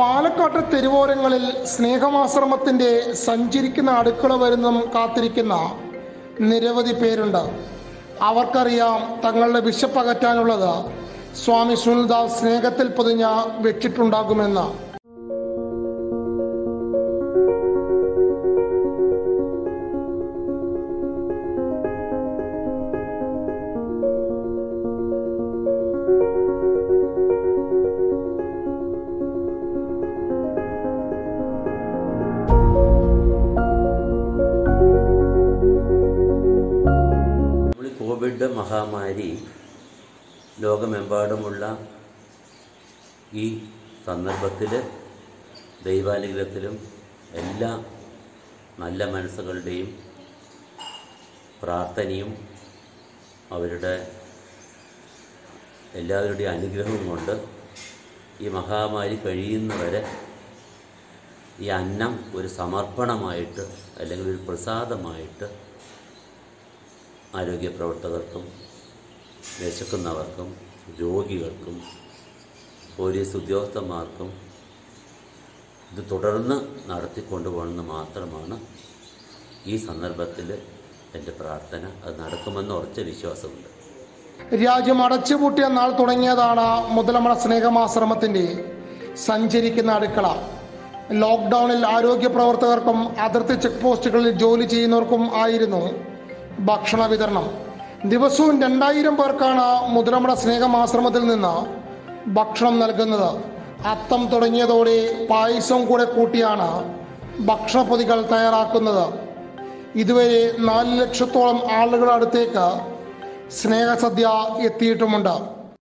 പാലക്കാട്ട് തെരുവോരങ്ങളിൽ സ്നേഹമാശ്രമത്തിന്റെ സഞ്ചരിക്കുന്ന അടുക്കള വരുന്നതും കാത്തിരിക്കുന്ന നിരവധി പേരുണ്ട് അവർക്കറിയാം തങ്ങളുടെ വിശപ്പകറ്റാനുള്ളത് സ്വാമി സുനിൽദാസ് സ്നേഹത്തിൽ പൊതിഞ്ഞ വെച്ചിട്ടുണ്ടാകുമെന്ന് നമ്മൾ ഈ കോവിഡ് മഹാമാരി ലോകമെമ്പാടുമുള്ള ഈ സന്ദർഭത്തിൽ ദൈവാനുഗ്രഹത്തിലും എല്ലാ നല്ല മനസ്സുകളുടെയും പ്രാർത്ഥനയും അവരുടെ എല്ലാവരുടെയും അനുഗ്രഹവും കൊണ്ട് ഈ മഹാമാരി കഴിയുന്നവരെ ഈ അന്നം ഒരു സമർപ്പണമായിട്ട് അല്ലെങ്കിൽ ഒരു പ്രസാദമായിട്ട് ആരോഗ്യ പ്രവർത്തകർക്കും വിശക്കുന്നവർക്കും രോഗികൾക്കും പോലീസ് ഉദ്യോഗസ്ഥന്മാർക്കും ഇത് തുടർന്ന് നടത്തിക്കൊണ്ടുപോകണമെന്ന് മാത്രമാണ് ഈ സന്ദർഭത്തിൽ എൻ്റെ പ്രാർത്ഥന അത് നടക്കുമെന്ന് ഉറച്ച വിശ്വാസമുണ്ട് രാജ്യം അടച്ചുപൂട്ടിയ നാൾ തുടങ്ങിയതാണ് മുതലമണ സ്നേഹമാശ്രമത്തിന്റെ സഞ്ചരിക്കുന്ന അടുക്കള ലോക്ക്ഡൌണിൽ ആരോഗ്യ പ്രവർത്തകർക്കും അതിർത്തി ചെക്ക് പോസ്റ്റുകളിൽ ജോലി ചെയ്യുന്നവർക്കും ആയിരുന്നു ഭക്ഷണ വിതരണം ദിവസവും രണ്ടായിരം പേർക്കാണ് മുതലമണ സ്നേഹമാശ്രമത്തിൽ നിന്ന് ഭക്ഷണം നൽകുന്നത് അത്തം തുടങ്ങിയതോടെ പായസം കൂടെ കൂട്ടിയാണ് ഭക്ഷണപ്പൊതികൾ തയ്യാറാക്കുന്നത് ഇതുവരെ നാല് ലക്ഷത്തോളം ആളുകളുടെ അടുത്തേക്ക് സ്നേഹസദ്യ എത്തിയിട്ടുമുണ്ട്